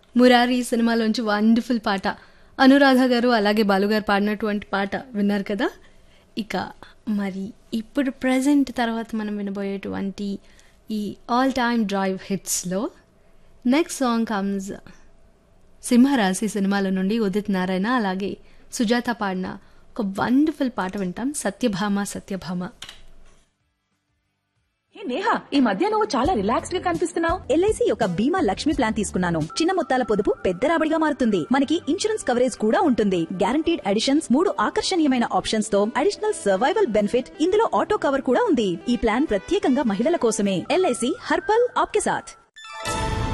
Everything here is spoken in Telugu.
మురారి సినిమాలోంచి వండర్ఫుల్ పాట అనురాధ గారు అలాగే బాలుగారు పాడినటువంటి పాట విన్నారు కదా ఇక మరి ఇప్పుడు ప్రజెంట్ తర్వాత మనం వినబోయేటువంటి ఈ ఆల్ టైమ్ డ్రైవ్ హిట్స్లో నెక్స్ట్ సాంగ్ కమ్స్ సింహరాశి సినిమాల నుండి ఉదిత్ నారాయణ అలాగే సుజాత పాడిన ఒక వండర్ఫుల్ పాట వింటాం సత్యభామ సత్యభామ హే నేహా ఈ మధ్య నువ్వు చాలా రిలాక్స్డ్ గా కనిపిస్తున్నావు ఎల్ఐసి యొక్క బీమా లక్ష్మి ప్లాన్ తీసుకున్నాను చిన్న మొత్తాల పొదుపు పెద్ద రాబడిగా మారుతుంది మనకి ఇన్సూరెన్స్ కవరేజ్ కూడా ఉంటుంది గ్యారంటీడ్ అడిషన్స్ మూడు ఆకర్షణీయమైన ఆప్షన్స్ తో అడిషనల్ సర్వైవల్ బెనిఫిట్ ఇందులో ఆటో కవర్ కూడా ఉంది ఈ ప్లాన్ ప్రత్యేకంగా మహిళల కోసమే ఎల్ఐసి హర్పల్ ఆప్కే సాథ్